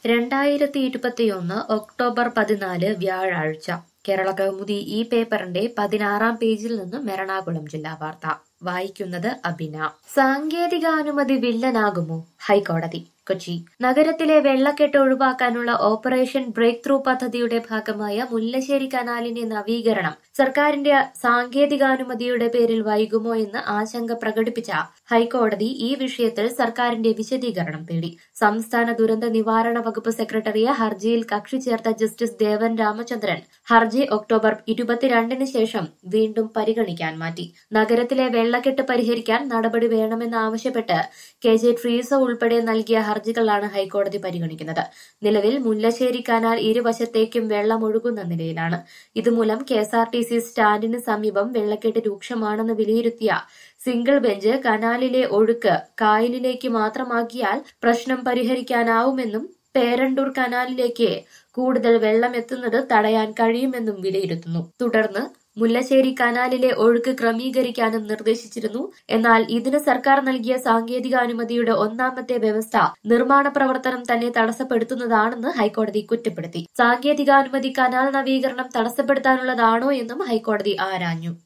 രണ്ടായിരത്തി ഇരുപത്തിയൊന്ന് ഒക്ടോബർ പതിനാല് വ്യാഴാഴ്ച കേരള കൗമുദി ഈ പേപ്പറിന്റെ പതിനാറാം പേജിൽ നിന്ന് എറണാകുളം ജില്ലാ വാർത്ത വായിക്കുന്നത് അബിന സാങ്കേതികാനുമതി വില്ലനാകുമോ ഹൈക്കോടതി കൊച്ചി നഗരത്തിലെ വെള്ളക്കെട്ട് ഒഴിവാക്കാനുള്ള ഓപ്പറേഷൻ ബ്രേക്ക് ത്രൂ പദ്ധതിയുടെ ഭാഗമായ മുല്ലശ്ശേരി കനാലിന്റെ നവീകരണം സർക്കാരിന്റെ സാങ്കേതികാനുമതിയുടെ പേരിൽ വൈകുമോ എന്ന് ആശങ്ക പ്രകടിപ്പിച്ച ഹൈക്കോടതി ഈ വിഷയത്തിൽ സർക്കാരിന്റെ വിശദീകരണം തേടി സംസ്ഥാന ദുരന്ത നിവാരണ വകുപ്പ് സെക്രട്ടറിയെ ഹർജിയിൽ കക്ഷി ചേർത്ത ജസ്റ്റിസ് ദേവൻ രാമചന്ദ്രൻ ഹർജി ഒക്ടോബർ ഇരുപത്തിരണ്ടിന് ശേഷം വീണ്ടും പരിഗണിക്കാൻ മാറ്റി നഗരത്തിലെ വെള്ളക്കെട്ട് പരിഹരിക്കാൻ നടപടി വേണമെന്നാവശ്യപ്പെട്ട് കെ ജെ ട്രീസ ഉൾപ്പെടെ നൽകിയ ഹർജികളാണ് ഹൈക്കോടതി പരിഗണിക്കുന്നത് നിലവിൽ മുല്ലശ്ശേരി കനാൽ ഇരുവശത്തേക്കും വെള്ളം ഒഴുകുന്ന നിലയിലാണ് ഇതുമൂലം K S R T C സ്റ്റാൻഡിന് സമീപം വെള്ളക്കെട്ട് രൂക്ഷമാണെന്ന് വിലയിരുത്തിയ സിംഗിൾ ബെഞ്ച് കനാലിലെ ഒഴുക്ക് കായലിലേക്ക് മാത്രമാക്കിയാൽ പ്രശ്നം പരിഹരിക്കാനാവുമെന്നും പേരണ്ടൂർ കനാലിലേക്ക് കൂടുതൽ വെള്ളം എത്തുന്നത് തടയാൻ കഴിയുമെന്നും വിലയിരുത്തുന്നു തുടർന്ന് മുല്ലശ്ശേരി കനാലിലെ ഒഴുക്ക് ക്രമീകരിക്കാനും നിർദ്ദേശിച്ചിരുന്നു എന്നാൽ ഇതിന് സർക്കാർ നൽകിയ സാങ്കേതികാനുമതിയുടെ ഒന്നാമത്തെ വ്യവസ്ഥ നിർമ്മാണ പ്രവർത്തനം തന്നെ തടസ്സപ്പെടുത്തുന്നതാണെന്ന് ഹൈക്കോടതി കുറ്റപ്പെടുത്തി സാങ്കേതികാനുമതി കനാൽ നവീകരണം തടസ്സപ്പെടുത്താനുള്ളതാണോ എന്നും ഹൈക്കോടതി ആരാഞ്ഞു